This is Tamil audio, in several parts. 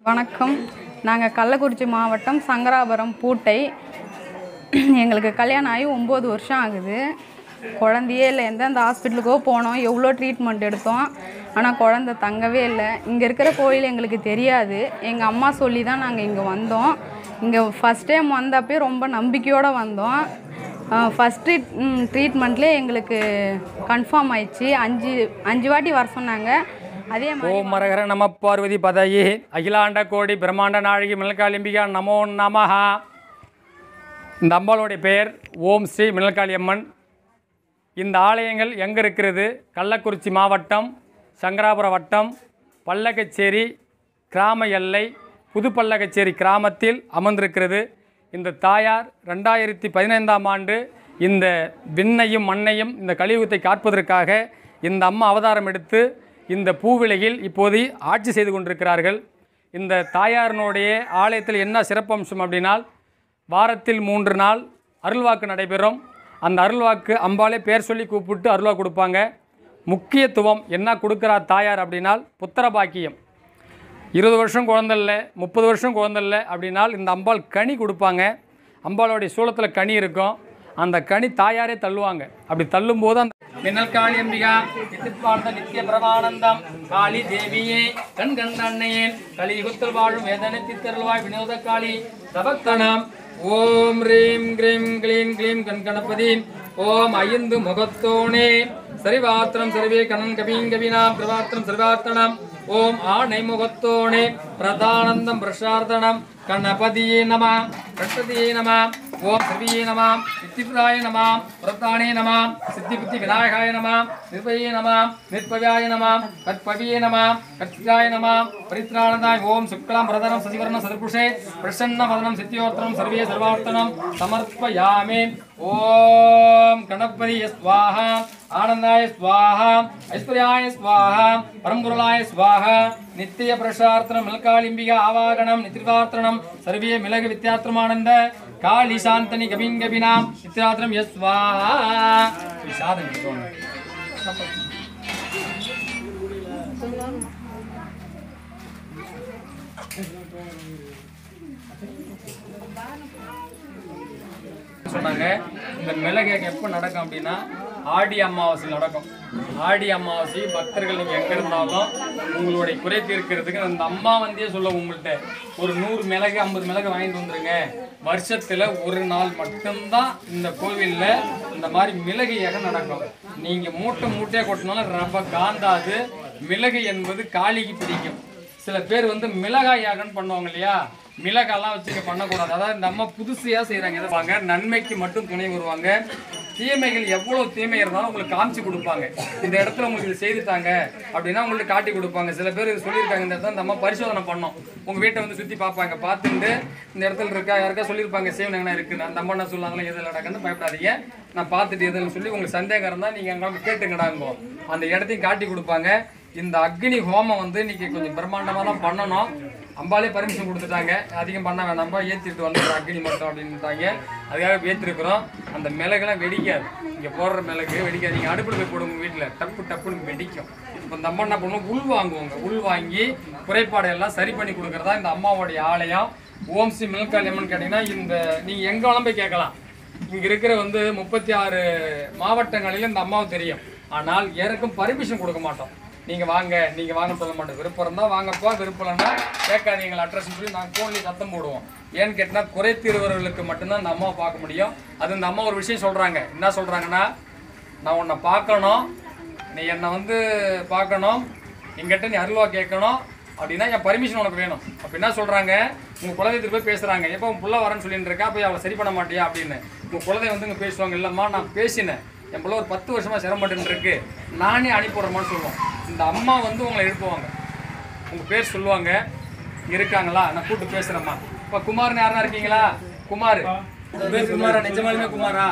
வணக்கம் நாங்கள் கள்ளக்குறிச்சி மாவட்டம் சங்கராபுரம் பூட்டை எங்களுக்கு கல்யாணம் ஆகி ஒம்பது வருஷம் ஆகுது குழந்தையே இல்லை எந்தெந்த ஹாஸ்பிட்டலுக்கோ போனோம் எவ்வளோ ட்ரீட்மெண்ட் எடுத்தோம் ஆனால் குழந்த தங்கவே இல்லை இங்கே இருக்கிற கோயில் எங்களுக்கு தெரியாது எங்கள் அம்மா சொல்லி தான் நாங்கள் இங்கே வந்தோம் இங்கே ஃபஸ்ட் டைம் வந்தப்பே ரொம்ப நம்பிக்கையோடு வந்தோம் ஃபஸ்ட்டு ட்ரீட்மெண்ட்லேயே எங்களுக்கு கன்ஃபார்ம் ஆயிடுச்சு அஞ்சு அஞ்சு வாட்டி வர சொன்னாங்க அதே மாதிரி ஓம் மரகர நம பார்வதி பதையே அகிலாண்ட கோடி பிரம்மாண்ட நாழகி மிளகாலிம்பிகா நமோ நமஹா இந்த அம்பாளுடைய பெயர் ஓம் ஸ்ரீ மிளகாளி அம்மன் இந்த ஆலயங்கள் எங்கே இருக்கிறது கள்ளக்குறிச்சி மாவட்டம் சங்கராபுரம் வட்டம் பல்லக்கச்சேரி கிராம எல்லை புது பல்லக்கச்சேரி கிராமத்தில் அமர்ந்திருக்கிறது இந்த தாயார் ரெண்டாயிரத்தி பதினைந்தாம் ஆண்டு இந்த விண்ணையும் மண்ணையும் இந்த கலியுகத்தை காப்பதற்காக இந்த அம்மா அவதாரம் எடுத்து இந்த பூவிலையில் இப்போது ஆட்சி செய்து கொண்டிருக்கிறார்கள் இந்த தாயாரினுடைய ஆலயத்தில் என்ன சிறப்பம்சம் அப்படின்னால் வாரத்தில் மூன்று நாள் அருள்வாக்கு நடைபெறும் அந்த அருள்வாக்கு அம்பாலே பேர் சொல்லி கூப்பிட்டு அருள்வாக்கு கொடுப்பாங்க முக்கியத்துவம் என்ன கொடுக்குறா தாயார் அப்படின்னால் புத்திர பாக்கியம் இருபது வருஷம் குழந்தைல்ல முப்பது வருஷம் குழந்தைல்ல அப்படின்னால் இந்த அம்பாள் கனி கொடுப்பாங்க அம்பாளுடைய சூளத்தில் கனி இருக்கும் அந்த கனி தாயாரே தள்ளுவாங்க அப்படி தள்ளும்போது அந்த மின்னல் காளி அம்பிகா நித்திப்பார்த்த நித்திய பிரமானந்தம் காளி தேவியே கண் கண்ட அன்னையேன் கலியுகத்தில் வாழும் வேதனை தித்தருள்வாய் வினோத காளி தபக்தனம் ஓம் ரீம் கிரீம் க்ளீம் க்ளீம் கண் கணபதி ஓம் ஐந்து முகத்தோனே சரிவாத்திரம் சரிவே கணன் கவீம் கவினாம் பிரவாத்திரம் சரிவாத்தனம் ஓம் ஆணை முகத்தோனே பிரதானந்தம் பிரசார்த்தனம் கணபதியே நம கணபதியே நம ஓம் சிவியே நம சித்திபிராய நம பிரதானே நம சித்திபுத்தி விநாயகாய நம நிர்பயே நம நிர்பவியாய நம கற்பவியே நம கற்பிராய நம பரித்ராணதாய் ஓம் சுக்லாம் பிரதனம் சசிவர்ணம் சதுர்புஷே பிரசன்ன வதனம் சித்தியோத்திரம் சர்வே சர்வார்த்தனம் சமர்ப்பயாமே ஓம் கணபதி ஸ்வாஹா ஆனந்தாய ஸ்வாஹா ஐஸ்வர்யாய ஸ்வாஹா பரம்பொருளாய ஸ்வாஹா நித்திய பிரசார்த்தனம் மில்காலிம்பிகா ஆவாகனம் நித்திரிவார்த்தனம் சர்வே மிளகு வித்யாத்திரமானந்த காளி சாந்தனி கபின் கபினாம் நித்யாத்திரம் எஸ் ஸ்வாஹா சாதனை சொன்னாங்க இந்த மிளகு எப்போ நடக்கும் அப்படின்னா ஆடி அமாவாசை நடக்கும் ஆடி அமாவாசை பக்தர்கள் நீங்கள் எங்கே இருந்தாலும் உங்களுடைய குறை தீர்க்கிறதுக்கு அந்த அம்மா வந்தே சொல்ல உங்கள்கிட்ட ஒரு நூறு மிளகு ஐம்பது மிளகு வாங்கிட்டு வந்துருங்க வருஷத்தில் ஒரு நாள் மட்டும்தான் இந்த கோவிலில் இந்த மாதிரி மிளகு ஏக நடக்கும் நீங்கள் மூட்டை மூட்டையாக கொட்டினாலும் ரப்ப காந்தாது மிளகு என்பது காளிக்கு பிடிக்கும் சில பேர் வந்து மிளகாய் யாகன்னு பண்ணுவாங்க இல்லையா மிளகாலாம் வச்சு இங்க பண்ணக்கூடாது அதாவது நம்ம புதுசையாக செய்கிறாங்க எதிர்ப்பாங்க நன்மைக்கு மட்டும் துணை வருவாங்க தீமைகள் எவ்வளோ தீமை இருந்தாலும் உங்களுக்கு காமிச்சு கொடுப்பாங்க இந்த இடத்துல உங்களுக்கு இது செய்துட்டாங்க அப்படின்னா உங்களுக்கு காட்டி கொடுப்பாங்க சில பேர் இது சொல்லியிருக்காங்க இந்த இடத்துல நம்ம பரிசோதனை பண்ணோம் உங்கள் வீட்டை வந்து சுற்றி பார்ப்பாங்க பார்த்துட்டு இந்த இடத்துல இருக்கா யாருக்கா சொல்லியிருப்பாங்க சேவனங்கனா இருக்குன்னு அந்த அம்மா என்ன சொல்லுவாங்களா எதில் நடக்குன்னு பயப்படாதீங்க நான் பார்த்துட்டு எதுன்னு சொல்லி உங்களுக்கு சந்தேகம் இருந்தால் நீங்கள் அங்கே கேட்டுங்கடாங்கோ அந்த இடத்தையும் காட்டி கொடுப்பாங்க இந்த அக்னி ஹோமம் வந்து இன்னைக்கு கொஞ்சம் பிரம்மாண்டமாக தான் பண்ணணும் அம்பாலே பர்மிஷன் கொடுத்துட்டாங்க அதிகம் பண்ண வேணாம்பா ஏற்றிட்டு வந்துடுறோம் அக்னி மட்டும் அப்படின்ட்டாங்க அதுக்காக ஏற்றிருக்கிறோம் அந்த மிளகுலாம் வெடிக்காது இங்கே போடுற மிளகு வெடிக்காது நீங்கள் அடுப்பில் போய் போடுங்க வீட்டில் டப்பு டப்புன்னு வெடிக்கும் இப்போ இந்த அம்மா என்ன பண்ணுவோம் உள் வாங்குவாங்க உள் வாங்கி குறைபாடு எல்லாம் சரி பண்ணி கொடுக்குறதா இந்த அம்மாவுடைய ஆலயம் ஓம் ஸ்ரீ மில்கால் எம்மன் கேட்டிங்கன்னா இந்த நீங்கள் எங்கே வேணாலும் போய் கேட்கலாம் இங்கே இருக்கிற வந்து முப்பத்தி ஆறு மாவட்டங்களில் இந்த அம்மாவை தெரியும் ஆனால் யாருக்கும் பர்மிஷன் கொடுக்க மாட்டோம் நீங்கள் வாங்க நீங்கள் வாங்க சொல்ல மாட்டோம் விருப்பம் இருந்தால் வாங்கப்பா விருப்பம் இல்லைன்னா கேட்காதீங்க அட்ரஸ் சொல்லி நாங்கள் ஃபோன்லேயே சத்தம் போடுவோம் ஏன்னு கேட்டால் குறை தீர்வர்களுக்கு மட்டும்தான் இந்த அம்மாவை பார்க்க முடியும் அது இந்த அம்மா ஒரு விஷயம் சொல்கிறாங்க என்ன சொல்கிறாங்கன்னா நான் உன்னை பார்க்கணும் நீ என்னை வந்து பார்க்கணும் எங்கிட்ட நீ அருள்வா கேட்கணும் அப்படின்னா என் பர்மிஷன் உனக்கு வேணும் அப்போ என்ன சொல்கிறாங்க உங்கள் குலதெய்வத்துக்கு போய் பேசுகிறாங்க எப்போ உன் புள்ள வரேன்னு சொல்லிட்டு இருக்கா போய் அவளை சரி பண்ண மாட்டியா அப்படின்னு உங்கள் குலதெய்வம் வந்து இங்கே பேசுவாங்க இல்லைம்மா நான் பேசினேன் என் பிள்ளை ஒரு பத்து வருஷமாக சிரமப்பட்டு இருக்கு நானே அனுப்பிடுறேம்மான்னு சொல்லுவோம் இந்த அம்மா வந்து உங்களை எழுப்புவாங்க உங்கள் பேர் சொல்லுவாங்க இருக்காங்களா நான் கூப்பிட்டு பேசுகிறேம்மா இப்போ குமார்னு யாரா இருக்கீங்களா குமார் உங்க பேர் குமாரா நிஜமாலுமே குமாரா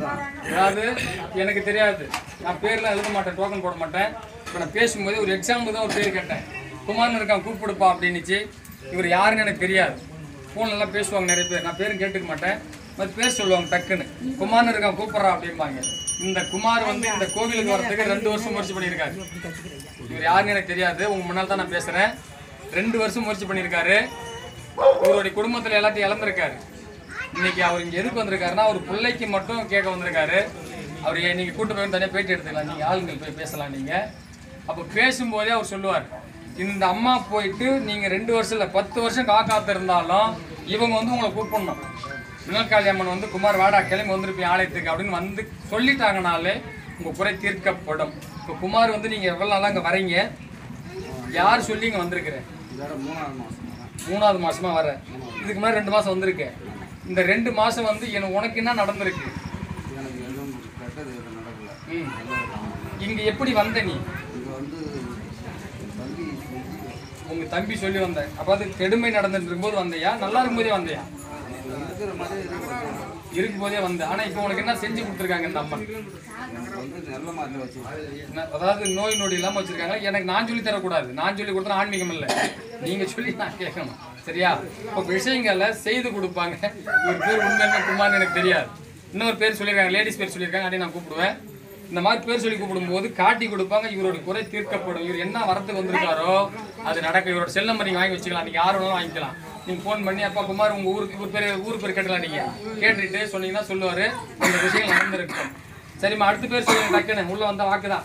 அதாவது எனக்கு தெரியாது நான் பேர்லாம் எழுத மாட்டேன் டோக்கன் போட மாட்டேன் இப்போ நான் பேசும்போது ஒரு எக்ஸாம்பிள் தான் ஒரு பேர் கேட்டேன் குமார்னு இருக்கான் கூப்பிடுப்பா அப்படின்னுச்சு இவர் யாருன்னு எனக்கு தெரியாது ஃபோன்ல எல்லாம் பேசுவாங்க நிறைய பேர் நான் பேரும் கேட்டுக்க மாட்டேன் மற்ற பேர் சொல்லுவாங்க டக்குன்னு குமார்னு இருக்கான் கூப்பிட்றா அப்படிம்பாங்க இந்த குமார் வந்து இந்த கோவிலுக்கு வரதுக்கு ரெண்டு வருஷம் முயற்சி பண்ணியிருக்காரு இவர் யாருன்னு எனக்கு தெரியாது உங்க முன்னால் தான் நான் பேசுகிறேன் ரெண்டு வருஷம் முயற்சி பண்ணியிருக்காரு இவருடைய குடும்பத்தில் எல்லாத்தையும் இழந்திருக்காரு இன்னைக்கு அவர் இங்கே எதுக்கு வந்திருக்காருன்னா அவர் பிள்ளைக்கு மட்டும் கேட்க வந்திருக்காரு அவர் ஏன் நீங்கள் கூட்டு போய் தனியாக பேட்டி எடுத்துக்கலாம் நீங்கள் ஆளுங்கள் போய் பேசலாம் நீங்கள் அப்போ பேசும்போதே அவர் சொல்லுவார் இந்த அம்மா போயிட்டு நீங்கள் ரெண்டு வருஷம் இல்லை பத்து வருஷம் காக்காத்து இருந்தாலும் இவங்க வந்து உங்களை கூப்பிடணும் வினல்காளி அம்மன் வந்து குமார் வாடா கிளம்பி வந்திருப்பேன் ஆலயத்துக்கு அப்படின்னு வந்து சொல்லிட்டாங்கனாலே உங்கள் குறை தீர்க்கப்படும் இப்போ குமார் வந்து நீங்கள் எவ்வளோ நாளாக இங்கே வரீங்க யார் சொல்லி இங்கே வந்திருக்கிறேன் இதோட மூணாவது மாதம் மூணாவது மாசமா வர இதுக்கு முன்னாடி ரெண்டு மாசம் வந்திருக்கு இந்த ரெண்டு மாசம் வந்து எனக்கு உனக்கு என்ன நடந்திருக்கு எனக்கு எதுவும் கெட்டது எதுவும் நடக்கல ம். இங்க எப்படி வந்த நீ இங்கே வந்து தம்பி செஞ்சு உங்க தம்பி சொல்லி வந்த அப்ப அது கெடுமை நடந்துட்டு இருக்கும்போது வந்தியா நல்லா இருக்கும்போதே வந்தியா இருக்கிற மாதிரி இருக்கு இருக்கும்போதே வந்த ஆனா இப்போ உனக்கு என்ன செஞ்சு கொடுத்துருக்காங்க இந்த அம்மன் எனக்கு வந்து நல்ல மாதிரி வச்சு என்ன- அதாவது நோய் நொடி இல்லாம வச்சிருக்காங்க எனக்கு நான் சொல்லி தரக்கூடாது நான் சொல்லி கொடுத்தா ஆன்மீகம் இல்லை நீங்க சொல்லி நான் கேட்கணும் சரியா இப்போ விஷயங்களை செய்து கொடுப்பாங்க ஒரு பேர் உண்மையான குமார்னு எனக்கு தெரியாது இன்னொரு பேர் சொல்லியிருக்காங்க லேடிஸ் பேர் சொல்லியிருக்காங்க அப்படியே நான் கூப்பிடுவேன் இந்த மாதிரி பேர் சொல்லி கூப்பிடும்போது காட்டி கொடுப்பாங்க இவரோட குறை தீர்க்கப்படும் இவர் என்ன வரத்துக்கு வந்திருக்காரோ அது நடக்கும் இவரோட செல் நம்பர் நீங்க வாங்கி வச்சுக்கலாம் நீங்க யார் வேணாலும் வாங்கிக்கலாம் நீங்க ஃபோன் பண்ணி அப்பா குமார் உங்க ஊருக்கு ஊர் பேர் ஊர் பேர் கேட்டலாம் நீங்க கேட்டுட்டு சொன்னீங்கன்னா சொல்லுவாரு இந்த விஷயங்கள் நடந்திருக்கும் சரிம்மா அடுத்த பேர் சொல்லுங்க டக்குன்னு உள்ள வந்தா வாக்குதான்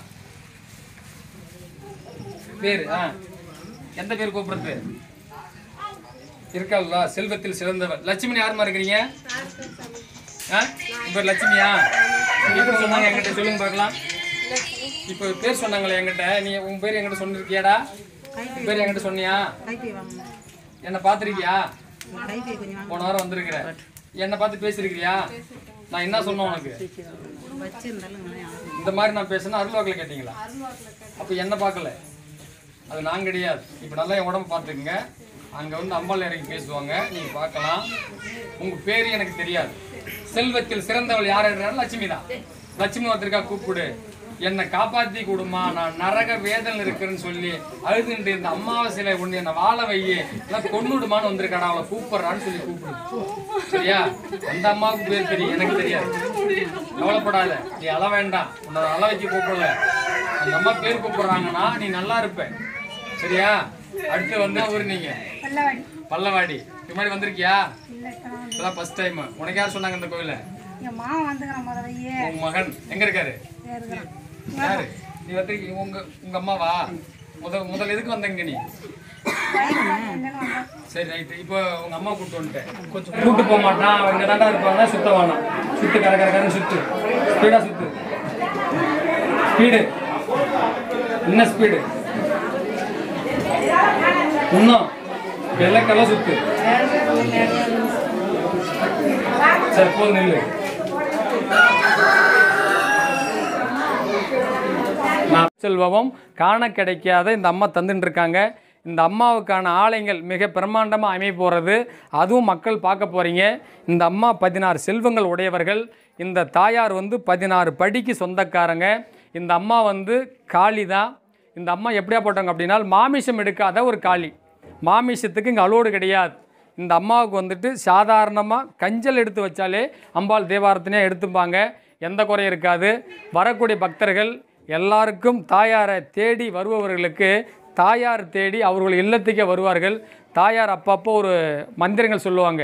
பேர் ஆ எந்த பேர் கூப்பிடுறது இருக்கல்ல செல்வத்தில் சிறந்தவர் லட்சுமி யாருமா இருக்கிறீங்க ஆ இப்போ லட்சுமியா எப்படி சொன்னாங்க என்கிட்ட சொல்லுங்க பார்க்கலாம் இப்போ பேர் சொன்னாங்களே என்கிட்ட நீ உன் பேர் என்கிட்ட சொன்னிருக்கியாடா உன் பேர் என்கிட்ட சொன்னியா என்ன பார்த்துருக்கியா போன வாரம் வந்திருக்கிற என்னை பார்த்து பேசியிருக்கிறியா நான் என்ன சொன்னேன் உனக்கு இந்த மாதிரி நான் பேசினா அருள்வாக்கில் கேட்டீங்களா அப்போ என்ன பார்க்கல அது நான் கிடையாது இப்போ நல்லா என் உடம்பு பார்த்துக்குங்க அங்கே வந்து அம்பாள் இறங்கி பேசுவாங்க நீங்கள் பார்க்கலாம் உங்கள் பேர் எனக்கு தெரியாது செல்வத்தில் சிறந்தவள் யார் என்றாலும் லட்சுமி தான் லட்சுமி ஒருத்தருக்கா கூப்பிடு என்னை காப்பாத்தி கொடுமா நான் நரக வேதனை இருக்கிறேன்னு சொல்லி அழுதுண்டு இந்த அமாவாசையில கொண்டு என்னை வாழ வையே எல்லாம் கொன்னுடுமான்னு வந்திருக்காடா அவளை கூப்பிடுறான்னு சொல்லி கூப்பிடு சரியா அந்த அம்மாவுக்கு பேர் தெரியும் எனக்கு தெரியாது கவலைப்படாத நீ அழ வேண்டாம் உன்னோட அழ வைக்க கூப்பிடல அந்த அம்மா பேர் கூப்பிடுறாங்கன்னா நீ நல்லா இருப்ப சரியா அடுத்து வந்து ஊர் நீங்க பல்லவாடி இதுக்கு முன்னாடி வந்திருக்கியா இப்பதான் ஃபர்ஸ்ட் டைம் உனக்கு யார் சொன்னாங்க இந்த கோவில எங்க மாமா வந்துக்கிறான் முதலையே உங்க மகன் எங்க இருக்காரு யாரு நீ வந்து உங்க உங்க அம்மாவா முதல் முதல் எதுக்கு வந்தங்க நீ சரி ரைட்டு இப்போ உங்க அம்மா கூட்டு வந்துட்டேன் கொஞ்சம் கூட்டு போக மாட்டான் அவங்க தாண்டா இருப்பாங்க சுத்த வேணாம் சுத்து கர கர கரன்னு சுத்து ஸ்பீடா சுத்து ஸ்பீடு என்ன ஸ்பீடு இன்னும் வெள்ளக்கெல்லாம் சுத்து சரி போதும் நில்லு நான் செல்வமும் காண கிடைக்காத இந்த அம்மா தந்துட்டு இருக்காங்க இந்த அம்மாவுக்கான ஆலயங்கள் மிக பிரம்மாண்டமாக அமைய போகிறது அதுவும் மக்கள் பார்க்க போகிறீங்க இந்த அம்மா பதினாறு செல்வங்கள் உடையவர்கள் இந்த தாயார் வந்து பதினாறு படிக்கு சொந்தக்காரங்க இந்த அம்மா வந்து காளி தான் இந்த அம்மா எப்படியா போட்டாங்க அப்படின்னா மாமிசம் எடுக்காத ஒரு காளி மாமிசத்துக்கு இங்கே அலோடு கிடையாது இந்த அம்மாவுக்கு வந்துட்டு சாதாரணமாக கஞ்சல் எடுத்து வச்சாலே அம்பாள் தேவாரத்தினே எடுத்துப்பாங்க எந்த குறையும் இருக்காது வரக்கூடிய பக்தர்கள் எல்லாருக்கும் தாயாரை தேடி வருபவர்களுக்கு தாயார் தேடி அவர்கள் இல்லத்துக்கே வருவார்கள் தாயார் அப்பப்போ ஒரு மந்திரங்கள் சொல்லுவாங்க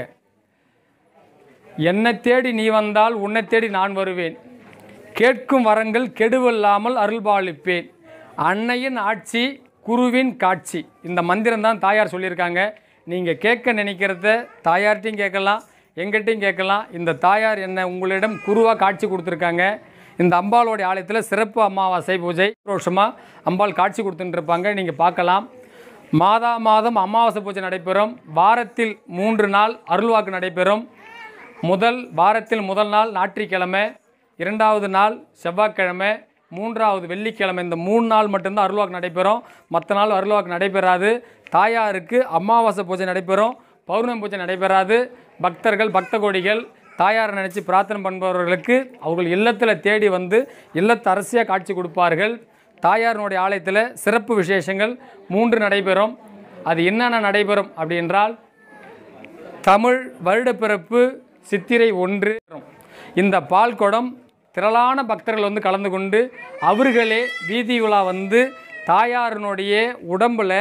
என்னை தேடி நீ வந்தால் உன்னை தேடி நான் வருவேன் கேட்கும் வரங்கள் கெடுவில்லாமல் அருள்பாலிப்பேன் அன்னையின் ஆட்சி குருவின் காட்சி இந்த மந்திரம் தான் தாயார் சொல்லியிருக்காங்க நீங்கள் கேட்க நினைக்கிறத தாயார்ட்டையும் கேட்கலாம் எங்கிட்டையும் கேட்கலாம் இந்த தாயார் என்ன உங்களிடம் குருவாக காட்சி கொடுத்துருக்காங்க இந்த அம்பாளுடைய ஆலயத்தில் சிறப்பு அமாவாசை பூஜை வருஷமாக அம்பாள் காட்சி கொடுத்துட்டு இருப்பாங்க நீங்கள் பார்க்கலாம் மாதா மாதம் அமாவாசை பூஜை நடைபெறும் வாரத்தில் மூன்று நாள் அருள்வாக்கு நடைபெறும் முதல் வாரத்தில் முதல் நாள் ஞாயிற்றுக்கிழமை இரண்டாவது நாள் செவ்வாய்க்கிழமை மூன்றாவது வெள்ளிக்கிழமை இந்த மூணு நாள் மட்டும்தான் அருள்வாக்கு நடைபெறும் மற்ற நாள் அருள்வாக்கு நடைபெறாது தாயாருக்கு அமாவாசை பூஜை நடைபெறும் பௌர்ணமி பூஜை நடைபெறாது பக்தர்கள் பக்த கோடிகள் தாயாரை நினச்சி பிரார்த்தனை பண்ணுபவர்களுக்கு அவர்கள் இல்லத்தில் தேடி வந்து இல்லத்து அரசியாக காட்சி கொடுப்பார்கள் தாயாரினுடைய ஆலயத்தில் சிறப்பு விசேஷங்கள் மூன்று நடைபெறும் அது என்னென்ன நடைபெறும் அப்படி என்றால் தமிழ் வருடப்பிறப்பு சித்திரை ஒன்று இந்த பால் குடம் திரளான பக்தர்கள் வந்து கலந்து கொண்டு அவர்களே வீதி உலா வந்து தாயாரினுடைய உடம்பில்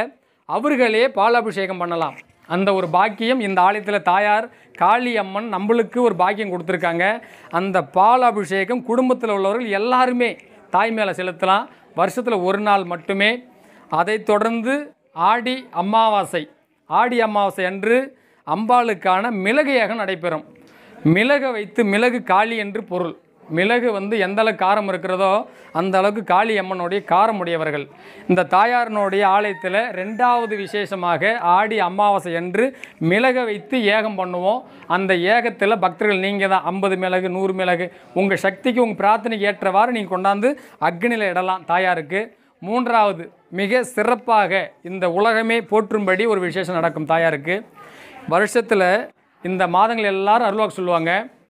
அவர்களே பாலாபிஷேகம் பண்ணலாம் அந்த ஒரு பாக்கியம் இந்த ஆலயத்தில் தாயார் காளி அம்மன் நம்மளுக்கு ஒரு பாக்கியம் கொடுத்துருக்காங்க அந்த பால் அபிஷேகம் குடும்பத்தில் உள்ளவர்கள் எல்லாருமே தாய் மேலே செலுத்தலாம் வருஷத்தில் ஒரு நாள் மட்டுமே அதைத் தொடர்ந்து ஆடி அமாவாசை ஆடி அமாவாசை அன்று அம்பாளுக்கான மிளகு யாகம் நடைபெறும் மிளகை வைத்து மிளகு காளி என்று பொருள் மிளகு வந்து எந்த அளவுக்கு காரம் இருக்கிறதோ அந்த அளவுக்கு காளி அம்மனுடைய காரம் உடையவர்கள் இந்த தாயாரினுடைய ஆலயத்தில் ரெண்டாவது விசேஷமாக ஆடி அமாவாசை அன்று மிளகை வைத்து ஏகம் பண்ணுவோம் அந்த ஏகத்தில் பக்தர்கள் நீங்கள் தான் ஐம்பது மிளகு நூறு மிளகு உங்கள் சக்திக்கு உங்கள் பிரார்த்தனைக்கு ஏற்றவாறு நீங்கள் கொண்டாந்து அக்னியில் இடலாம் தாயாருக்கு மூன்றாவது மிக சிறப்பாக இந்த உலகமே போற்றும்படி ஒரு விசேஷம் நடக்கும் தாயாருக்கு வருஷத்தில் இந்த மாதங்கள் எல்லாரும் அருள்வாக்கு சொல்லுவாங்க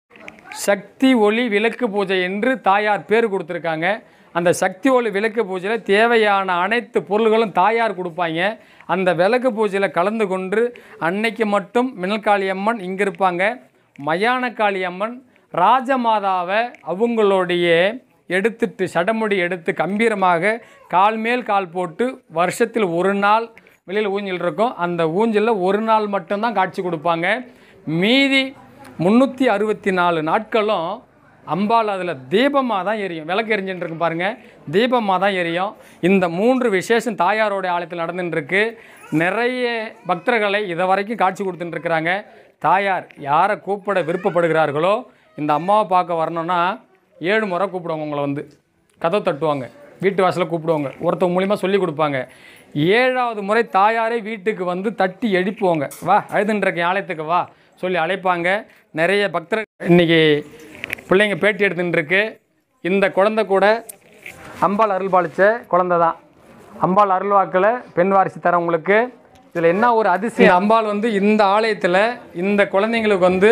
சக்தி ஒளி விளக்கு பூஜை என்று தாயார் பேர் கொடுத்துருக்காங்க அந்த சக்தி ஒளி விளக்கு பூஜையில் தேவையான அனைத்து பொருள்களும் தாயார் கொடுப்பாங்க அந்த விளக்கு பூஜையில் கலந்து கொண்டு அன்னைக்கு மட்டும் மின்னல்காளி அம்மன் இங்கே இருப்பாங்க மயானக்காளி அம்மன் ராஜமாதாவை அவங்களுடைய எடுத்துட்டு சடமுடி எடுத்து கம்பீரமாக கால் மேல் கால் போட்டு வருஷத்தில் ஒரு நாள் வெளியில் ஊஞ்சல் இருக்கும் அந்த ஊஞ்சலில் ஒரு நாள் மட்டும்தான் காட்சி கொடுப்பாங்க மீதி முந்நூற்றி அறுபத்தி நாலு நாட்களும் அம்பாள் அதில் தீபமாக தான் எரியும் விளக்கு எரிஞ்சுட்டு இருக்கு பாருங்கள் தீபமாக தான் எரியும் இந்த மூன்று விசேஷம் தாயாரோட ஆலயத்தில் நடந்துட்டு இருக்கு நிறைய பக்தர்களை இதை வரைக்கும் காட்சி கொடுத்துட்டு இருக்கிறாங்க தாயார் யாரை கூப்பிட விருப்பப்படுகிறார்களோ இந்த அம்மாவை பார்க்க வரணும்னா ஏழு முறை கூப்பிடுவாங்க உங்களை வந்து கதவை தட்டுவாங்க வீட்டு வாசலில் கூப்பிடுவாங்க ஒருத்தவங்க மூலிமா சொல்லி கொடுப்பாங்க ஏழாவது முறை தாயாரே வீட்டுக்கு வந்து தட்டி எழுப்புவாங்க வா அழுதுன்றக்கு ஆலயத்துக்கு வா சொல்லி அழைப்பாங்க நிறைய பக்தர் இன்னைக்கு பிள்ளைங்க பேட்டி எடுத்துட்டு இருக்கு இந்த குழந்தை கூட அம்பாள் அருள் பாலிச்ச குழந்தை தான் அம்பாள் அருள்வாக்கில் பெண் வாரிசு தரவங்களுக்கு இதில் என்ன ஒரு அதிசயம் அம்பாள் வந்து இந்த ஆலயத்தில் இந்த குழந்தைங்களுக்கு வந்து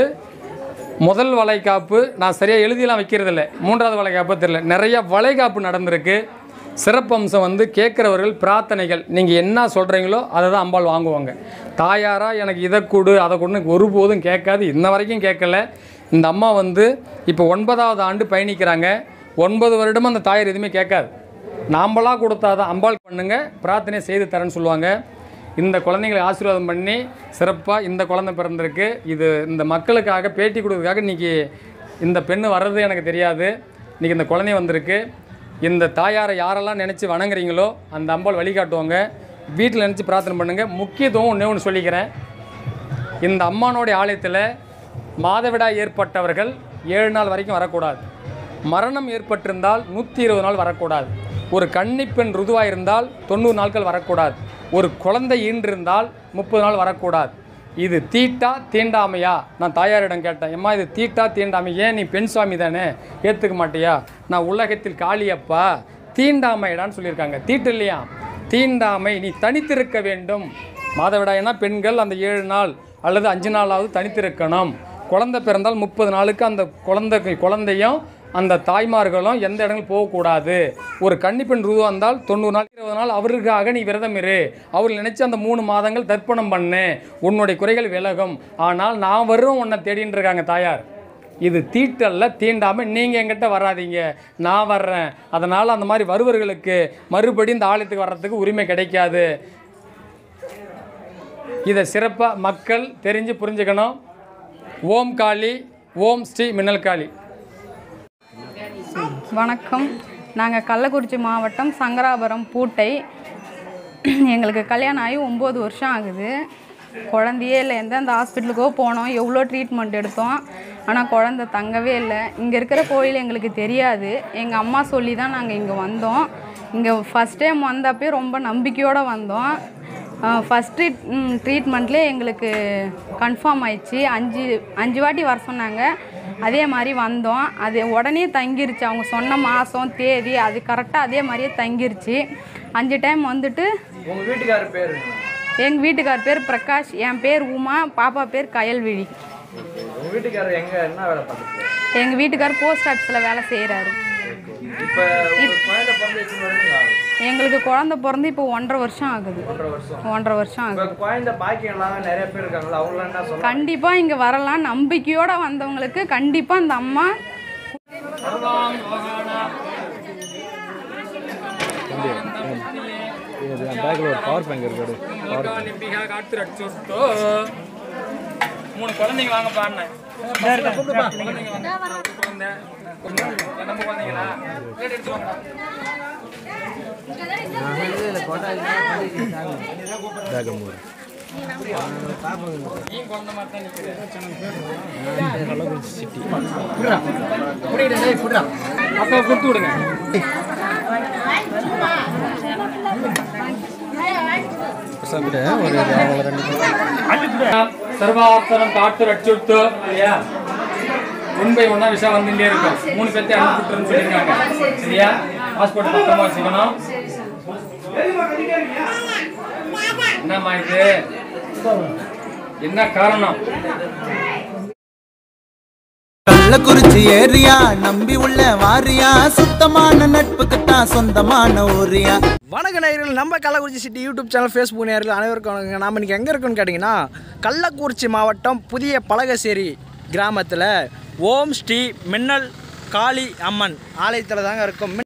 முதல் வளைகாப்பு நான் சரியாக எழுதிலாம் வைக்கிறதில்ல மூன்றாவது வளைகாப்பு தெரியல நிறைய வளைகாப்பு நடந்திருக்கு சிறப்பம்சம் வந்து கேட்குறவர்கள் பிரார்த்தனைகள் நீங்கள் என்ன சொல்கிறீங்களோ அதை தான் அம்பாள் வாங்குவாங்க தாயாரா எனக்கு இதை கொடு அதை கொடு ஒருபோதும் கேட்காது இன்ன வரைக்கும் கேட்கல இந்த அம்மா வந்து இப்போ ஒன்பதாவது ஆண்டு பயணிக்கிறாங்க ஒன்பது வருடமும் அந்த தாயார் எதுவுமே கேட்காது நாம்பளாக கொடுத்தாதான் அம்பாள் பண்ணுங்க பிரார்த்தனை செய்து தரேன்னு சொல்லுவாங்க இந்த குழந்தைங்களை ஆசீர்வாதம் பண்ணி சிறப்பாக இந்த குழந்தை பிறந்திருக்கு இது இந்த மக்களுக்காக பேட்டி கொடுக்கறதுக்காக இன்றைக்கி இந்த பெண்ணு வர்றது எனக்கு தெரியாது இன்றைக்கி இந்த குழந்தை வந்திருக்கு இந்த தாயாரை யாரெல்லாம் நினச்சி வணங்குறீங்களோ அந்த அம்பாள் வழிகாட்டுவாங்க வீட்டில் நினச்சி பிரார்த்தனை பண்ணுங்கள் முக்கியத்துவம் ஒன்றே ஒன்று சொல்லிக்கிறேன் இந்த அம்மானுடைய ஆலயத்தில் மாதவிடாய் ஏற்பட்டவர்கள் ஏழு நாள் வரைக்கும் வரக்கூடாது மரணம் ஏற்பட்டிருந்தால் நூற்றி இருபது நாள் வரக்கூடாது ஒரு கன்னிப்பெண் ருதுவாக இருந்தால் தொண்ணூறு நாட்கள் வரக்கூடாது ஒரு குழந்தை ஈன்றிருந்தால் முப்பது நாள் வரக்கூடாது இது தீட்டா தீண்டாமையா நான் தாயாரிடம் கேட்டேன் எம்மா இது தீட்டா தீண்டாமை ஏன் நீ பெண் சுவாமி தானே ஏற்றுக்க மாட்டியா நான் உலகத்தில் காளியப்பா தீண்டாமைடான்னு சொல்லியிருக்காங்க தீட்டு இல்லையா தீண்டாமை நீ தனித்திருக்க வேண்டும் மாதவிடாய்னா பெண்கள் அந்த ஏழு நாள் அல்லது அஞ்சு நாளாவது தனித்திருக்கணும் குழந்தை பிறந்தால் முப்பது நாளுக்கு அந்த குழந்தை குழந்தையும் அந்த தாய்மார்களும் எந்த இடங்களும் போகக்கூடாது ஒரு கன்னிப்பெண் ரூபா இருந்தால் தொண்ணூறு நாள் இருபது நாள் அவருக்காக நீ விரதம் இரு அவர் நினைச்சு அந்த மூணு மாதங்கள் தர்ப்பணம் பண்ணு உன்னுடைய குறைகள் விலகும் ஆனால் நான் வருவோம் உன்னை தேடின்னு இருக்காங்க தாயார் இது தீட்டல்ல தீண்டாமல் நீங்கள் எங்கிட்ட வராதீங்க நான் வர்றேன் அதனால் அந்த மாதிரி வருவர்களுக்கு மறுபடியும் இந்த ஆலயத்துக்கு வர்றதுக்கு உரிமை கிடைக்காது இதை சிறப்பாக மக்கள் தெரிஞ்சு புரிஞ்சுக்கணும் ஓம் காளி ஓம் ஸ்ரீ மின்னல் காளி வணக்கம் நாங்கள் கள்ளக்குறிச்சி மாவட்டம் சங்கராபுரம் பூட்டை எங்களுக்கு கல்யாணம் ஆகி ஒம்பது வருஷம் ஆகுது குழந்தையே இல்லை எந்தெந்த ஹாஸ்பிட்டலுக்கோ போனோம் எவ்வளோ ட்ரீட்மெண்ட் எடுத்தோம் ஆனால் குழந்த தங்கவே இல்லை இங்கே இருக்கிற கோயில் எங்களுக்கு தெரியாது எங்கள் அம்மா சொல்லி தான் நாங்கள் இங்கே வந்தோம் இங்கே ஃபஸ்ட் டைம் வந்தப்பே ரொம்ப நம்பிக்கையோடு வந்தோம் ஃபஸ்ட் ட்ரீட் ட்ரீட்மெண்ட்லேயே எங்களுக்கு கன்ஃபார்ம் ஆயிடுச்சு அஞ்சு அஞ்சு வாட்டி வர சொன்னாங்க அதே மாதிரி வந்தோம் அது உடனே தங்கிருச்சு அவங்க சொன்ன மாதம் தேதி அது கரெக்டாக அதே மாதிரியே தங்கிருச்சு அஞ்சு டைம் வந்துட்டு உங்கள் வீட்டுக்காரர் பேர் எங்கள் வீட்டுக்கார் பேர் பிரகாஷ் என் பேர் உமா பாப்பா பேர் கயல்விழி உங்கள் வீட்டுக்காரர் எங்கே என்ன வேலை பார்த்துட்டு எங்கள் வீட்டுக்கார் போஸ்ட் ஆஃபீஸில் வேலை செய்கிறாரு இப்போ ஒரு குழந்தை பிறந்து எத்தனை வருஷம் ஆகும் எங்களுக்கு குழந்த பிறந்து இப்போ ஒன்றரை வருஷம் ஆகுது ஒன்றரை வருஷம் ஒன்றரை வருஷம் ஆகுது இப்போ குழந்தை பாக்கியம் இல்லாம நிறைய பேர் இருக்காங்களா அவங்களாம் என்ன சொல்ல கண்டிப்பாக இங்கே வரலாம் நம்பிக்கையோடு வந்தவங்களுக்கு கண்டிப்பாக இந்த அம்மா பேக்கில் ஒரு பவர் பேங்க் இருக்குது நிம்பிகா காத்து ரட்சோட்டோ மூணு குழந்தைங்க வாங்க பாடினேன் குழந்தைங்க வாங்க குழந்தை நம்ம குழந்தைங்களா பிளேட் எடுத்து வாங்க பேகம்பூர் நீ குழந்தை மாதிரி தான் நிற்கிறேன் கள்ளக்குறிச்சி சிட்டி அப்போ கொடுத்து விடுங்க ஒரு ரெண்டு சர்வாப்தனம் காட்டு ரட்சுத்து இல்லையா ஒன் பை ஒன்னா விஷயம் வந்துட்டே இருக்கும் மூணு பேர்த்தை அனுப்பிட்டுருன்னு சொல்லியிருக்காங்க சரியா பாஸ்போர்ட் பத்திரமா வச்சுக்கணும் என்னம்மா இது என்ன காரணம் கள்ளக்குறிச்சி ஏரியா நம்பி உள்ள வாரியா சுத்தமான நட்புக்கு தான் சொந்தமான ஊரியா வணக்க நேயர்கள் நம்ம Kallakurichi city YouTube channel Facebook நேயர்கள் அனைவருக்கும் வணக்கங்க நாம் இன்றைக்கி எங்கே இருக்கோம்னு கேட்டிங்கன்னா கள்ளக்குறிச்சி மாவட்டம் புதிய பலகசேரி கிராமத்தில் ஓம் ஸ்ரீ மின்னல் காளி அம்மன் ஆலயத்தில் தாங்க இருக்கும்